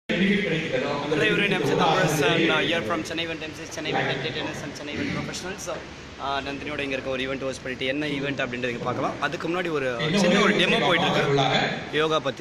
benefit கிடைக்கிறதோ அந்த Hello everyone, I'm benefit Chidambaras and uh, ஆசிரியர் here from Chennai Event MCs, Chennai Event Entertainers and Chennai Event Professionals. Uh, நந்தினியோட இங்கே இருக்க ஒரு event host பண்ணிட்டு என்ன ஈவெண்ட் அப்படின்றது இங்க பார்க்கலாம் அதுக்கு முன்னாடி ஒரு இன்னும் சின்ன ஒரு ஒரு டெமோ போயிட்டு இருக்கு உள்ளாக யோகா பற்றி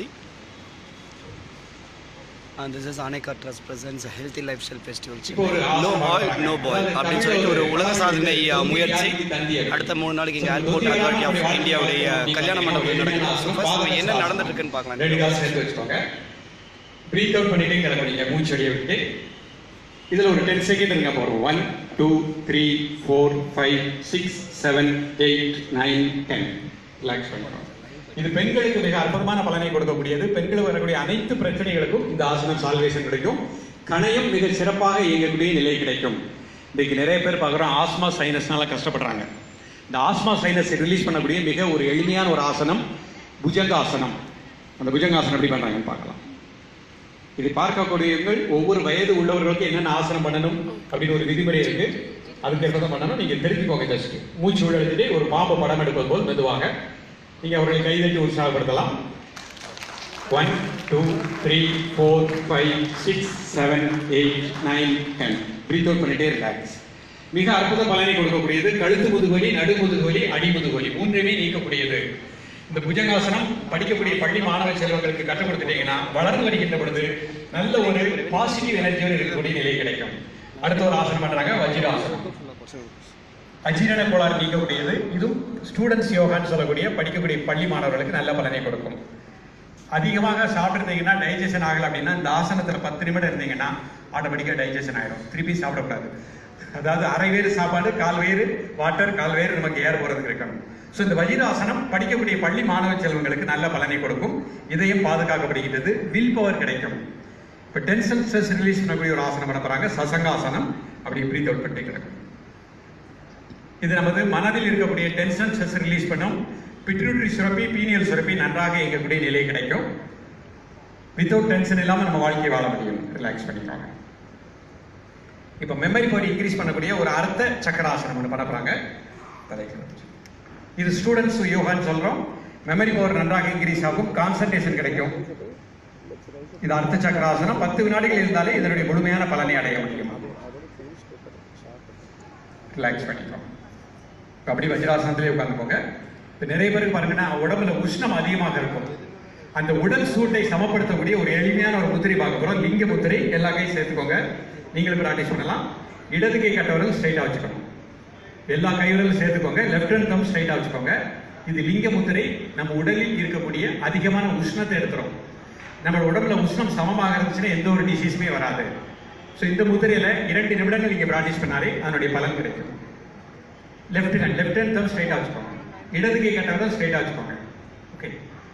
and this is Aneka trust presents healthy life style festival இப்போ ஒரு நோ ஆசனம் ஆயில் பண்றாங்க. நோ பாய் அதாவது அப்படின்னு தமிழ்ல சொல்லிட்டு ஒரு ஒரு உலக சாதனை uh, தொண்ணூத்தி முயற்சி ஆறு தந்தி அப்படி. அடுத்த மூணு நாளைக்கு இங்கே So, ஏர்போர்ட் தொண்ணூத்தி அத்தாரிட்டி ஆறு ஆஃப் அப்படி இந்தியாவுடைய வாழ்க்கை கல்யாண மண்டபத்தில் நடக்குது So, first பாதகசாசனம். என்ன நடந்துட்டு இருக்குன்னு பார்க்கலாம் ரெண்டு கால் சேர்த்து வச்சுக்கோங்க பிரீத் அவுட் பண்ணிட்டே கிளம்புறீங்க மூச்சு அடியை விட்டு இதுல ஒரு டென் செகண்ட் இருங்க போறோம் one two three four five six seven eight nine ten relax பண்ணுறோம் இது பெண்களுக்கு மிக அற்புதமான பலனை கொடுக்கக்கூடியது பெண்களுக்கு வரக்கூடிய அனைத்து பிரச்சனைகளுக்கும் இந்த ஆசனம் சால்வேஷன் கிடைக்கும் கணையம் மிக சிறப்பாக இயங்கக்கூடிய நிலை கிடைக்கும் இன்னைக்கு நிறைய பேர் பார்க்குறோம் ஆஸ்மா சைனஸ்னால கஷ்டப்படுறாங்க இந்த ஆஸ்மா சைனஸ் ரிலீஸ் பண்ணக்கூடிய மிக ஒரு எளிமையான ஒரு ஆசனம் புஜங்காசனம் அந்த புஜங்காசனம் எப்படி பண்றாங்கன்னு பார்க்கலாம் இதை பார்க்கக்கூடியவர்கள் ஒவ்வொரு வயது உள்ளவர்களுக்கு என்னென்ன ஆசனம் பண்ணணும் அப்படின்னு ஒரு விதிமுறை இருக்கு அதுக்கு தான் பண்ணணும் நீங்க தெரிஞ்சுக்கோங்க ஜஸ்ட் மூச்சு உள்ளெடுத்துட்டு ஒரு பாம்பு படம் எடுப்பது போல் மெதுவாக நீங்க அவர்களை கைதட்டி உற்சாகப்படுத்தலாம் one two three four five six seven eight nine ten breathe out பண்ணிட்டே ரிலாக்ஸ் மிக அற்புத பலனை கொடுக்கக்கூடியது கழுத்து முதுகுவலி நடு முதுகுவலி அடி முதுகுவலி மூன்றுமே நீக்கக்கூடியது இந்த புஜங்காசனம் படிக்கக்கூடிய பள்ளி மாணவ செல்வங்களுக்கு கற்றுக் கொடுத்துட்டீங்கன்னா வளர்ந்து வருகின்ற பொழுது நல்ல ஒரு பாசிட்டிவ் எனர்ஜியோடு இருக்கக்கூடிய நிலை கிடைக்கும் அடுத்த ஒரு ஆசனம் பண்றாங்க வஜ்ராசனம் அஜீரண கோளாறு நீக்கக்கூடியது இதுவும் ஸ்டூடெண்ட்ஸ் யோகான்னு சொல்லக்கூடிய படிக்கக்கூடிய பள்ளி மாணவர்களுக்கு நல்ல பலனை கொடுக்கும் அதிகமாக சாப்பிட்டுருந்தீங்கன்னா டைஜஷன் ஆகல அப்படின்னா இந்த ஆசனத்தில் பத்து நிமிடம் இருந்தீங்கன்னா ஆட்டோமேட்டிக்காக டைஜஷன் ஆயிடும் திருப்பி சாப்பிடக்கூடாது அதாவது அரை வேறு சாப்பாடு கால் வேறு வாட்டர் கால் வேறு நமக்கு ஏற போகிறதுக்கு இருக்கணும் ஸோ இந்த வஜிராசனம் படிக்கக்கூடிய பள்ளி மாணவ செல்வங்களுக்கு நல்ல பலனை கொடுக்கும் இதையும் பாதுகாக்கப்படுகின்றது வில் பவர் கிடைக்கும் இப்போ டென்ஷன் ஸ்ட்ரெஸ் ரிலீஸ் பண்ணக்கூடிய ஒரு ஆசனம் பண்ண போகிறாங்க சசங்காசனம் அப்படி பிரீத் அவுட் பண்ணிட்டு கிடக்கும் இது நமது மனதில் இருக்கக்கூடிய டென்ஷன் ஸ்ட்ரெஸ் ரிலீஸ் பண்ணும் பிட்ரூட்ரி சுரப்பி பீனியல் சுரப்பி நன்றாக இயங்கக்கூடிய நிலை கிடைக்கும் வித்தவுட் டென்ஷன் இல்லாமல் நம்ம வாழ்க்கையை வாழ முடியும் ரிலாக்ஸ் பண்ணிக்கோங்க இப்போ மெமரி பவர் இன்க்ரீஸ் பண்ணக்கூடிய ஒரு அர்த்த சக்கராசனம் ஒன்று பண்ண போகிறாங்க தலைக்கு இது ஸ்டூடெண்ட்ஸ் யோகான்னு சொல்கிறோம் மெமரி பவர் நன்றாக இன்க்ரீஸ் ஆகும் கான்சன்ட்ரேஷன் கிடைக்கும் இது அர்த்த சக்கராசனம் பத்து வினாடிகள் இருந்தாலே இதனுடைய முழுமையான பலனை அடைய முடியும் ரிலாக்ஸ் பண்ணிக்கோங்க இப்போ அப்படி வஜ்ராசனத்திலே உட்காந்துக்கோங்க இப்போ நிறைய பேருக்கு பாருங்கன்னா உடம்புல உஷ்ணம் அதிகமாக இருக்கும் அந்த உடல் சூட்டை சமப்படுத்தக்கூடிய ஒரு எளிமையான ஒரு முத்திரை பார்க்க போகிறோம் லிங்க முத்திரை எல்லா கையும் சேர்த்துக்கோங்க நீங்களும் ப்ராக்டிஸ் பண்ணலாம் இடது கை கட்டவர்கள் ஸ்ட்ரைட்டாக வச்சுக்கணும் எல்லா கைவிரலும் சேர்த்துக்கோங்க லெஃப்ட் ஹேண்ட் தம் ஸ்ட்ரைட்டாக வச்சுக்கோங்க இது லிங்க முத்திரை நம்ம உடலில் இருக்கக்கூடிய அதிகமான உஷ்ணத்தை எடுத்துரும் நம்ம உடம்புல உஷ்ணம் சமமாக இருந்துச்சுன்னா எந்த ஒரு டிசீஸுமே வராது ஸோ இந்த முத்திரையில இரண்டு நிமிடங்கள் நீங்க ப்ராக்டிஸ் பண்ணாலே அதனுடைய பலன் கிடைக்கும் left hand left hand thumb ஸ்ட்ரைட்டாக வச்சுக்கோங்க இடது கை கட்டாதான் ஸ்ட்ரைட்டாக வச்சுக்கோங்க ஓகே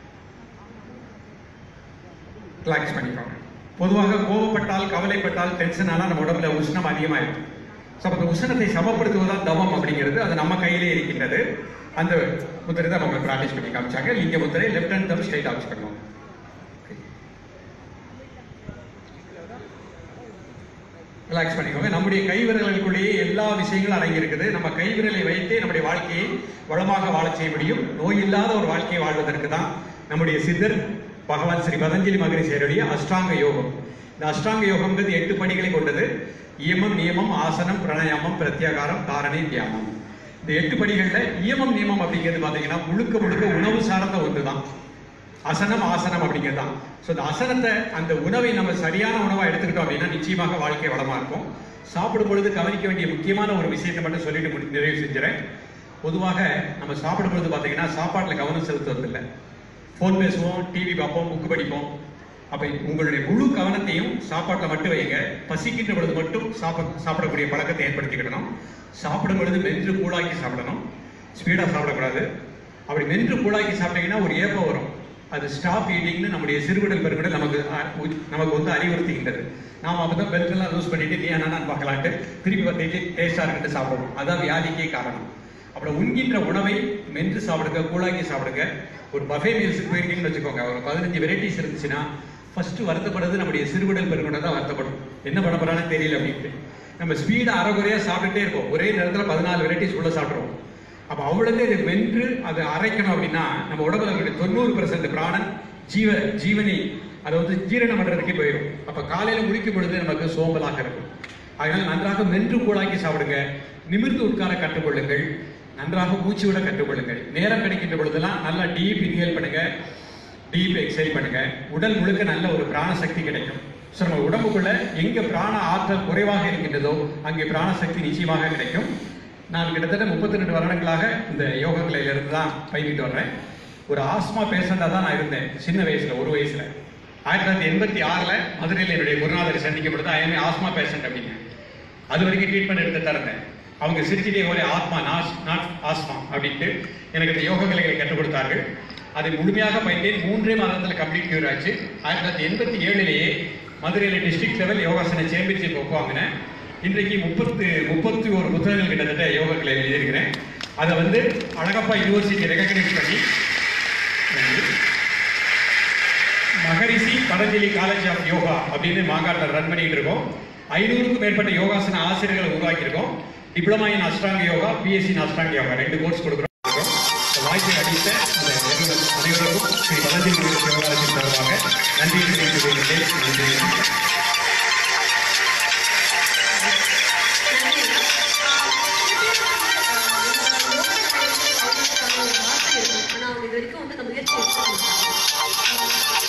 ரிலாக்ஸ் பண்ணிக்கோங்க பொதுவாக கோபப்பட்டால் கவலைப்பட்டால் டென்ஷனால நம்ம உடம்புல உஷ்ணம் அதிகமாயிருக்கும் ஸோ அந்த உஷ்ணத்தை சமப்படுத்துவதுதான் தவம் அப்படிங்கிறது அது நம்ம கையிலே இருக்கின்றது அந்த முத்திரை தான் நம்ம ப்ராக்டிஸ் பண்ணி காமிச்சாங்க லிங்க முத்திரை லெஃப்ட் ஹேண்ட் தம் ஸ்ட்ரைட்டாக வச்சுக்கணும் ரிலாக்ஸ் பண்ணிக்கோங்க நம்முடைய கைவிரல்களுக்குள்ளேயே எல்லா விஷயங்களும் அடங்கி இருக்குது நம்ம கைவிரலை வைத்தே நம்முடைய வாழ்க்கையை வளமாக வாழச் செய்ய முடியும் நோய் இல்லாத ஒரு வாழ்க்கையை வாழ்வதற்கு தான் நம்முடைய சித்தர் பகவான் ஸ்ரீ பதஞ்சலி மகரிஷியருடைய அஷ்டாங்க யோகம் இந்த அஷ்டாங்க யோகம்ங்கிறது எட்டு படிகளை கொண்டது இயமம் நியமம் ஆசனம் பிரணயாமம் பிரத்யாகாரம் தாரணை தியானம் இந்த எட்டு படிகள்ல இயமம் நியமம் அப்படிங்கிறது பாத்தீங்கன்னா முழுக்க முழுக்க உணவு சார்ந்த ஒன்று தான் அசனம் ஆசனம் அப்படிங்கிறது தான் ஸோ இந்த அசனத்தை அந்த உணவை நம்ம சரியான உணவாக எடுத்துக்கிட்டோம் அப்படின்னா நிச்சயமாக வாழ்க்கை வளமாக இருக்கும் சாப்பிடும் பொழுது கவனிக்க வேண்டிய முக்கியமான ஒரு விஷயத்தை மட்டும் சொல்லிட்டு முடி- நிறைவு செஞ்சுறேன் பொதுவாக நம்ம சாப்பிடும் பொழுது பார்த்தீங்கன்னா சாப்பாட்டில் கவனம் செலுத்துவதில்லை ஃபோன் பேசுவோம் டிவி பார்ப்போம் புக்கு படிப்போம் அப்போ உங்களுடைய முழு கவனத்தையும் சாப்பாட்டில் மட்டும் வைங்க பசிக்கின்ற பொழுது மட்டும் சாப்பிட சாப்பிடக்கூடிய பழக்கத்தை ஏற்படுத்திக்கிடணும் சாப்பிடும் பொழுது மென்று கூழாக்கி சாப்பிடணும் ஸ்பீடாக சாப்பிடக்கூடாது அப்படி மென்று கூழாக்கி சாப்பிட்டீங்கன்னா ஒரு ஏப்பம் வரும் அது ஸ்டாப் ஈட்டிங்னு நம்முடைய சிறுகுடல் பெருகுடல் நமக்கு அ- உ- நமக்கு வந்து அறிவுறுத்துகின்றது நாம் அப்போ தான் பெல்ட்லாம் லூஸ் பண்ணிட்டு நீ என்ன பார்க்கலான்ட்டு திருப்பி வந்து டேஸ்டாக இருக்கிட்டு சாப்பிடுவோம் அதான் வியாதிக்கே காரணம் அப்புறம் உண்கின்ற உணவை மென்று சாப்பிடுங்க கூழாக்கி சாப்பிடுங்க ஒரு பஃபே மீல்ஸுக்கு போயிருக்கீங்கன்னு வச்சுக்கோங்க ஒரு பதினஞ்சு வெரைட்டிஸ் இருந்துச்சுன்னா ஃபர்ஸ்ட் வருத்தப்படுறது நம்முடைய சிறுகுடல் பெருகுடல் தான் வருத்தப்படும் என்ன பண்ண போறான்னு தெரியல அப்படின்ட்டு நம்ம ஸ்பீடா அறகுறையா சாப்பிட்டுட்டே இருப்போம் ஒரே நேரத்துல பதினாலு வெரைட்டிஸ் உள்ள சாப்பிடுவோம் அப்ப அவ்வளவு இதை வென்று அதை அரைக்கணும் அப்படின்னா நம்ம உடம்புல இருக்கக்கூடிய தொண்ணூறு பெர்சன்ட் பிராணன் ஜீவ ஜீவனை அதை வந்து ஜீரணம் பண்றதுக்கே போயிடும் அப்ப காலையில முழிக்கும் பொழுது நமக்கு சோம்பலாக இருக்கும் அதனால் நன்றாக மென்று கூழாக்கி சாப்பிடுங்க நிமிர்ந்து உட்கார கற்றுக்கொள்ளுங்கள் நன்றாக மூச்சு விட கற்றுக்கொள்ளுங்கள் நேரம் கிடைக்கின்ற பொழுதெல்லாம் நல்லா டீப் இன்ஹேல் பண்ணுங்க டீப் எக்ஸைல் பண்ணுங்க உடல் முழுக்க நல்ல ஒரு பிராண சக்தி கிடைக்கும் ஸோ நம்ம உடம்புக்குள்ள எங்க பிராண ஆற்றல் குறைவாக இருக்கின்றதோ அங்கே பிராண சக்தி நிச்சயமாக கிடைக்கும் நான் கிட்டத்தட்ட முப்பத்தி ரெண்டு வருடங்களாக இந்த யோக கலையிலிருந்து தான் பயிரிட்டு வர்றேன் ஒரு ஆஸ்மா பேஷண்டாக தான் நான் இருந்தேன் சின்ன வயசுல ஒரு வயசுல ஆயிரத்தி தொள்ளாயிரத்தி எண்பத்தி ஆறில் மதுரையில் என்னுடைய குருநாதரை சந்திக்கும் பொழுது ஐஎம்ஏ ஆஸ்மா பேஷண்ட் அப்படின்னு அது வரைக்கும் ட்ரீட்மெண்ட் எடுத்து தரேன் அவங்க சிரிச்சிட்டே ஒரே ஆத்மா நாஸ் நாட் ஆஸ்மா அப்படின்ட்டு எனக்கு இந்த யோக கலைகளை கற்றுக் கொடுத்தார்கள் அதை முழுமையாக பயின்றேன் மூன்றே மாதத்தில் கம்ப்ளீட் கியூர் ஆச்சு ஆயிரத்தி தொள்ளாயிரத்தி எண்பத்தி ஏழுலேயே மதுரையில் டிஸ்ட்ரிக்ட் லெவல் யோகாசன சாம்பியன்ஷிப் ஒப்புவாங்கினேன் இன்றைக்கு முப்பத்து முப்பத்தி ஒரு புத்தகங்கள் கிட்டத்தட்ட யோக கலை எழுதியிருக்கிறேன் அதை வந்து அழகப்பா யூனிவர்சிட்டி ரெகக்னைஸ் பண்ணி நன்றி. மகரிஷி பதஞ்சலி காலேஜ் ஆஃப் யோகா அப்படின்னு மாங்காட்டில் ரன் பண்ணிட்டு இருக்கோம் ஐநூறுக்கும் மேற்பட்ட யோகாசன ஆசிரியர்களை உருவாக்கியிருக்கோம் டிப்ளமா இன் அஷ்டாங்க யோகா பிஎஸ்சி இன் அஷ்டாங்க யோகா ரெண்டு கோர்ஸ் கொடுக்குறோம் இந்த வாய்ப்பை அளித்த இந்த நிறுவனம் அனைவருக்கும் ஸ்ரீ பதஞ்சலி மகரிஷி யோகாலயத்தின் சார்பாக நன்றி தெரிவித்துக் கொள்கிறேன் நன்றி ஆனா அவங்க இது வரைக்கும் வந்து அந்த முயற்சி எடுத்தாங்க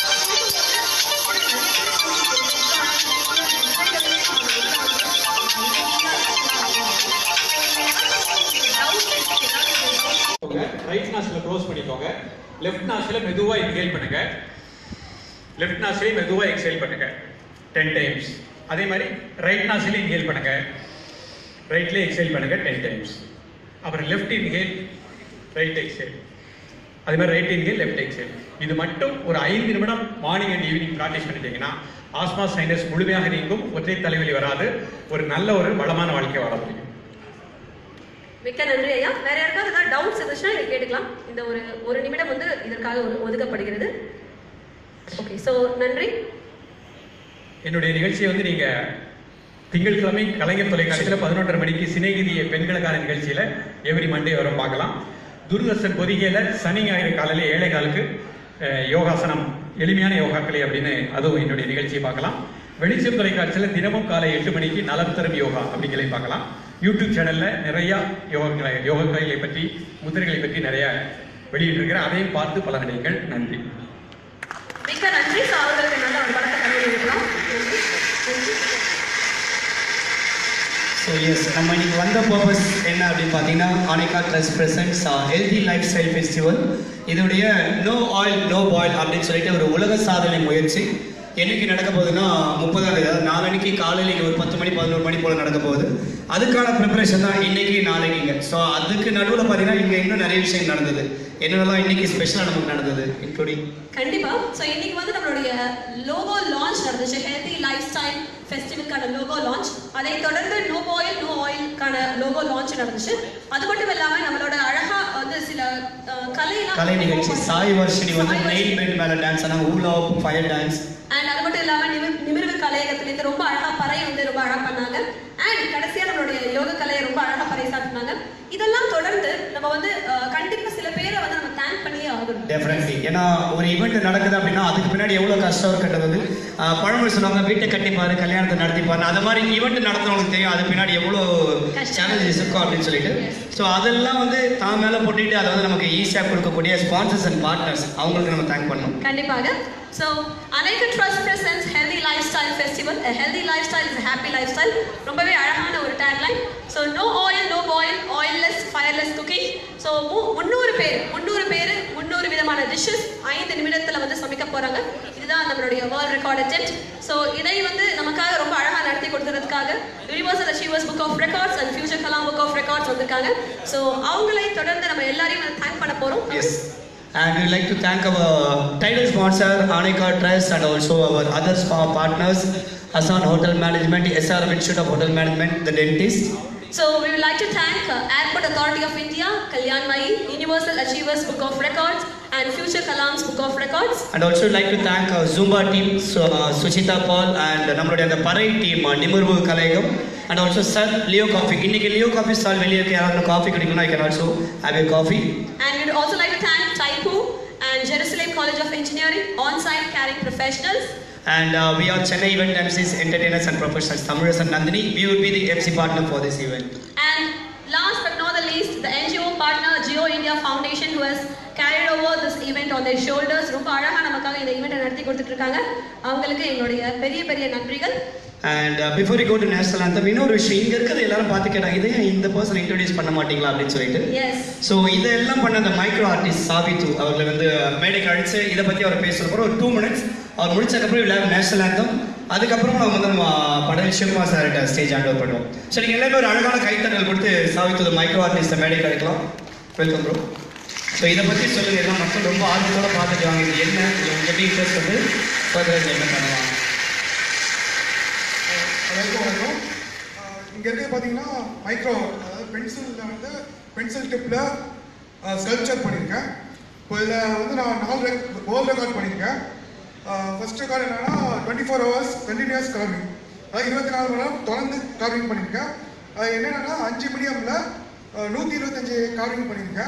ரைட் நாஸ்ல க்ளோஸ் பண்ணிக்கோங்க லெஃப்ட் நாஸ்ல மெதுவா இன்ஹேல் பண்ணுங்க லெஃப்ட் நாஸ்ல மெதுவா எக்ஸேல் பண்ணுங்க 10 டைம்ஸ் அதே மாதிரி ரைட் நாஸ்ல இன்ஹேல் பண்ணுங்க ரைட்ல எக்ஸேல் பண்ணுங்க 10 டைம்ஸ் அப்புறம் லெஃப்ட் இன்ஹேல் ரைட் எக்ஸேல் அதே மாதிரி ரைட் இன்ஹேல் லெஃப்ட் எக்ஸேல் இது மட்டும் ஒரு ஐந்து நிமிடம் மார்னிங் அண்ட் ஈவினிங் ப்ராக்டிஸ் பண்ணிட்டீங்கன்னா ஆஸ்மா சைனஸ் முழுமையாக நீங்கும் ஒற்றை தலைவலி வராது ஒரு நல்ல ஒரு வளமான வாழ்க்கை வாழ முடியும் மிக்க நன்றி ஐயா வேற யாருக்காவது ஏதாவது டவுட்ஸ் இருந்துச்சுன்னா நீங்க கேட்டுக்கலாம் இந்த ஒரு ஒரு நிமிடம் வந்து இதற்காக ஒது- ஒதுக்கப்படுகிறது ஓகே ஸோ நன்றி என்னுடைய நிகழ்ச்சியை வந்து நீங்க திங்கட்கிழமை கலைஞர் தொலைக்காட்சியில் பதினொன்றரை மணிக்கு சிநேகிதிய பெண்களுக்கான நிகழ்ச்சியில எவ்ரி மண்டே வரும் பார்க்கலாம் துர்தர்ஷன் பொதிகையில சனி ஞாயிறு காலையில ஏழை காலுக்கு அஹ், யோகாசனம் எளிமையான யோகாக்களை அப்படின்னு அதுவும் என்னுடைய நிகழ்ச்சியை பார்க்கலாம் வெளிச்சம் தொலைக்காட்சியில் தினமும் காலை எட்டு மணிக்கு நலம் தரும் யோகா அப்படிங்கிறதை பார்க்கலாம் யூடியூப் சேனல்ல நிறைய யோகங்களை யோகக்கலைகளை பற்றி முத்திரைகளை பற்றி நிறைய வெளியிட்டிருக்கிறேன் அதையும் பார்த்து பலனடைங்கள் நன்றி மிக்க நன்றி ஸோ அவர்களுக்கு நல்ல ஒரு படத்தை கண்டுபிடி இருக்கலாம் நன்றி நன்றி ஸோ எஸ் நம்ம இன்னைக்கு வந்த பர்பஸ் என்ன அப்படின்னு பார்த்தீங்கன்னா Anika trust presents healthy life style festival இதோடைய நோ ஆயில் நோ பாயில் அப்படின்னு சொல்லிட்டு ஒரு உலக சாதனை முயற்சி என்னைக்கு நடக்க போகுதுன்னா முப்பதாம் தேதி அதாவது நாளன்னைக்கு காலையில் இங்கே ஒரு பத்து மணி பதினோரு மணி போல் நடக்க போகுது அதுக்கான ப்ரிப்பரேஷன் தான் இன்னைக்கு நாளைக்கு இங்கே ஸோ அதுக்கு நடுவில் பார்த்தீங்கன்னா இங்கே இன்னும் நிறைய விஷயம் நடந்தது என்னென்னலாம் இன்னைக்கு ஸ்பெஷலாக நமக்கு நடந்தது இன்க்ளூடிங் கண்டிப்பா ஸோ இன்னைக்கு வந்து நம்மளுடைய லோகோ லான்ச் நடந்துச்சு ஹெல்தி லைஃப் ஸ்டைல் ஃபெஸ்டிவலுக்கான லோகோ லான்ச் அதை தொடர்ந்து நோ ஆயில் நோ ஆயில்கான லோகோ லான்ச் நடந்துச்சு அது மட்டும் இல்லாம நம்மளோட அழகா வந்து சில அஹ், கலையெல்லாம் கலை நிகழ்ச்சி சாய் வர்ஷினி வந்து சாய் நெயில் பெண்ட் மேலே டான்ஸ் ஆனால் ஊலா ஃபயர் டான்ஸ் அண்ட் அது மட்டும் இல்லாம நிமிர் நிமிர்வு கலையகத்திலேருந்து ரொம்ப அழகா பறை வந்து ரொம்ப அழகா பண்ணாங்க அண்ட் கடைசியா நம்மளுடைய யோக கலையை ரொம்ப அழகா பறை சாட்டினாங்க இதெல்லாம் தொடர்ந்து நம்ம வந்து அஹ், கண்டிப்பா சில பேரை வந்து நம்ம தேங்க் பண்ணியே ஆகணும் டெஃபினெட்லி ஏன்னா ஒரு ஈவெண்ட் நடக்குது அப்படின்னா அதுக்கு பின்னாடி எவ்வளோ கஷ்டம் இருக்கிறது பழமொழி சொல்லுவாங்க வீட்டை கட்டிப்பாரு கல்யாணத்தை நடத்திப்பாரு அது மாதிரி ஈவெண்ட் நடத்துறவங்களுக்கு தெரியும் அது பின்னாடி எவ்வளோ கஷ்டம். சேலஞ்சஸ் இருக்கும் அப்படின்னு சொல்லிட்டு Yes. ஸோ அதெல்லாம் வந்து தான் மேலே போட்டுட்டு அதை வந்து நமக்கு ஈஸியாக கொடுக்கக்கூடிய ஸ்பான்சர்ஸ் அண்ட் பார்ட்னர்ஸ் அவங்களுக்கு நம்ம தேங்க் பண்ணணும் கண்டிப்பாக ஸோ அனைத்து trust presents healthy life style festival healthy life style is happy life style ரொம்பவே அழகான ஒரு tagline so no oil no boil oilless fireless cooking so முந்நூறு பேர் முந்நூறு பேர் முந்நூறு விதமான டிஷ்ஷஸ் ஐந்து நிமிடத்தில் வந்து சமைக்க போகிறாங்க இதுதான் நம்மளுடைய வேர்ல்ட் ரெக்கார்ட் அட்டென்ட் ஸோ இதை வந்து நமக்காக ரொம்ப அழகாக நடத்தி கொடுத்ததுக்காக universal achievers book of records and future Kalam book of records வந்திருக்காங்க ஸோ அவங்களை தொடர்ந்து நம்ம எல்லாரையும் வந்து தேங்க் பண்ண போகிறோம் Yes. And we'd like to thank our title sponsor, Anika Trust, and also our other spa- partners, Hassan Hotel Management, SRM Institute of Hotel Management, the dentist. So we would like to thank uh, Airport Authority of India, Kalyan Mai, Universal Achievers Book of Records, and Future Kalam's Book of Records. And also like to thank our Zumba team, so, uh, Suchita Paul, and நம்மளுடைய அந்த பறை team Nimirvu Kalaiyagam and also sir Leo coffee இன்னைக்கு Leo coffee stall வெளியே இருக்க யாராவது coffee குடிக்கணும் I can also have a coffee And we'd also like to thank Taipu and Jerusalem College of Engineering, on-site caring professionals. And uh, we are Chennai Event MCs, Entertainers and Professionals, Tamiras and Nandini. We will be the MC partner for this event. And last but not the least, the NGO partner Geo India Foundation who has carried over this event on their shoulders. ரொம்ப அழகா நமக்காக இந்த ஈவெண்ட்டை நடத்தி கொடுத்துட்டு இருக்காங்க அவங்களுக்கு எங்களுடைய பெரிய பெரிய நன்றிகள் and before you go to national anthem இன்னொரு விஷயம் இங்கே இருக்கிறது எல்லாரும் பார்த்து கேட்டாங்க இதை ஏன் இந்த பர்சன் இன்ட்ரடியூஸ் பண்ண மாட்டீங்களா அப்படின்னு சொல்லிட்டு எஸ் ஸோ இதெல்லாம் பண்ண அந்த மைக்ரோ ஆர்டிஸ்ட் சாபித்து அவர்களை வந்து மேடைக்கு அழைச்சு இதை பற்றி அவர் பேசுகிற போகிற ஒரு டூ மினிட்ஸ் அவர் முடிச்சதுக்கப்புறம் விளையாட நேஷனல் anthem அதுக்கப்புறம் நம்ம வந்து நம்ம படல் சிவகுமார் சார்கிட்ட ஸ்டேஜ் ஹேண்ட் ஓவர் பண்ணுவோம் ஸோ நீங்கள் எல்லாமே ஒரு அழகான கைத்தட்டல் கொடுத்து சாவித்து மைக்ரோ ஆர்டிஸ்ட்டை மேடைக்கு அழைக்கலாம் வெல்கம் ப்ரோ ஸோ இதை பற்றி சொல்லுங்கள் எல்லாம் மக்கள் ரொம்ப ஆர்வத்தோட பார்த்துட்டு வாங்க இது என்ன இது உங்களுக்கு எப்படி இன்ட்ரெஸ்ட் வந்து ஃபர்தர் என்ன பண்ணுவாங்க அனைவருக்கும் வணக்கம் இங்கே இருக்க பார்த்தீங்கன்னா மைக்ரோ அதாவது பென்சிலில் வந்து பென்சில் டிப்பில் ஸ்கல்ப்சர் பண்ணியிருக்கேன் இப்போ இதில் வந்து நான் நாலு வேர்ல்ட் ரெக்கார்ட் பண்ணியிருக்கேன் ஃபர்ஸ்ட் ரெக்கார்ட் என்னன்னா twenty four hours continuous colouring அதாவது இருபத்தி நாலு மணி நேரம் தொடர்ந்து கலரிங் பண்ணியிருக்கேன் அது என்னென்னா அஞ்சு மீடியமில் நூற்றி இருபத்தஞ்சி கலரிங் பண்ணியிருக்கேன்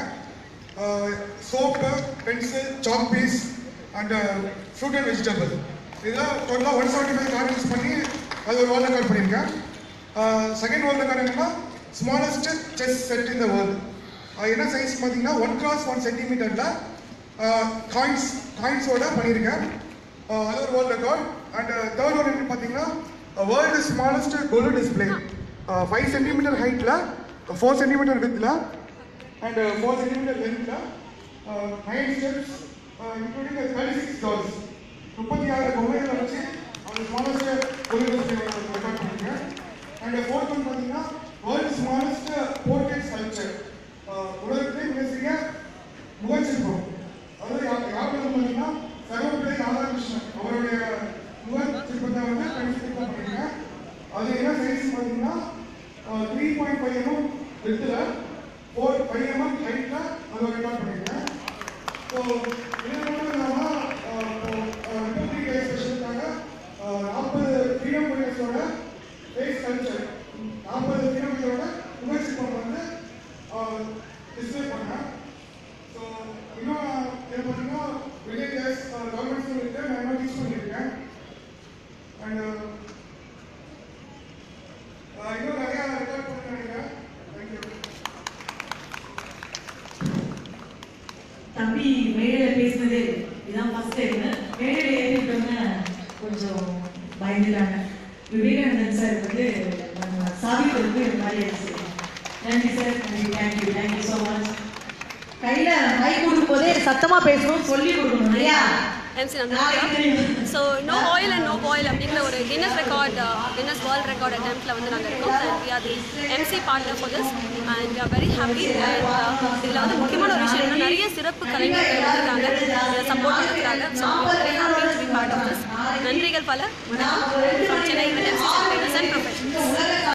soap pencil chalk piece and fruit and vegetable இதெல்லாம் டோட்டலாக ஒன் செவன்ட்டி ஃபைவ் கார்டன்ஸ் பண்ணி அது ஒரு வேர்ல்ட் ரெக்கார்ட் பண்ணியிருக்கேன் செகண்ட் வேர்ல்ட் ரெக்கார்ட் என்னன்னா smallest chess set in the world என்ன சைஸ் பார்த்தீங்கன்னா ஒன் கிராஸ் ஒன் சென்டிமீட்டரில் காயின்ஸ் காயின்ஸோட பண்ணியிருக்கேன் Uh, அது ஒரு world record and third one என்ன பார்த்தீங்கன்னா world smallest gold display five centimetre ஹைட்டில் ஃபோர் சென்டிமீட்டர் வித்தில் அண்ட் ஃபோர் சென்டிமீட்டர் லென்த்தில் nine steps including thirty six dolls முப்பத்தி ஆறு பொம்மைகளை வச்சு அந்த ஸ்மாலஸ்ட் கோல்டு டிஸ்பிளே ரெக்கார்ட் பண்ணியிருக்கேன் அண்ட் ஃபோர்த் ஒன் பார்த்தீங்கன்னா வேர்ல்டு ஸ்மாலஸ்ட் போர்ட்ரேட் ஸ்கல்ப்சர் உலகத்திலே மிகச்சிறிய முகச்சிற்பம் அதாவது யார் யார் வந்து பார்த்தீங்கன்னா சர்வப்பிள்ளை ராதாகிருஷ்ணன் அவருடைய முகச்சிற்பத்தை வந்து கணிச்சிருப்பம் பண்ணியிருக்கேன் அது என்ன சைஸ் பார்த்தீங்கன்னா த்ரீ பாயிண்ட் ஃபைவ் எம்எம் வித்தில் ஃபோர் ஃபைவ் எம்எம் ஹைட்டில் அதை ரெக்கார்ட் பண்ணியிருக்கேன் ஸோ இது மட்டும் இல்லாமல் ரிப்பப்ளிக் டே ஸ்பெஷலுக்காக நாற்பது ஃப்ரீடம் ஃபைட்டர்ஸோட ஃபேஸ் கல்ச்சர் நாற்பது ஃப்ரீடம் ஃபைட்டரோட முகச்சிற்பம் வந்து டிஸ்பிளே பண்ணேன் ஸோ இன்னும் இதை பார்த்தீங்கன்னா வில்லேஜஸ் கவர்மெண்ட் ஸ்கூலுக்கு நான் இன்னும் டீச் பண்ணியிருக்கேன் அண்ட் இன்னும் நிறையா ரெக்கார்ட் பண்ண நினைக்கிறேன் தேங்க்யூ தம்பி மேடையில பேசினதே இதான் ஃபர்ஸ்ட் டைம் மேடையில ஏறிட்டோன்னு கொஞ்சம் பயந்துட்டாங்க விவேகானந்தன் சார் வந்து நம்ம சாதிக்கிறதுக்கு இந்த மாதிரி ஆயிடுச்சு நன்றி சார் நன்றி தேங்க்யூ தேங்க்யூ ஸோ மச் கையில மைக் கொடுக்கும் போதே சத்தமா பேசணும் சொல்லி கொடுக்கணும் இல்லையா MC Nanda so no oil and no boil அப்படிங்கிற ஒரு Guinness record Guinness world record அட்டம்ப்ட்ல வந்து நாங்கள் இருக்கோம் and we are the MC partner for this and we are very happy and இதில் வந்து முக்கியமான ஒரு விஷயம் என்னன்னா நிறைய சிறப்பு கலைஞர்கள் வந்திருக்காங்க இதில் சப்போர்ட் பண்ணிருக்காங்க so very happy to be part of this நன்றிகள் பல from சென்னை எம்சி ப்ரொஃபஷனல்ஸ்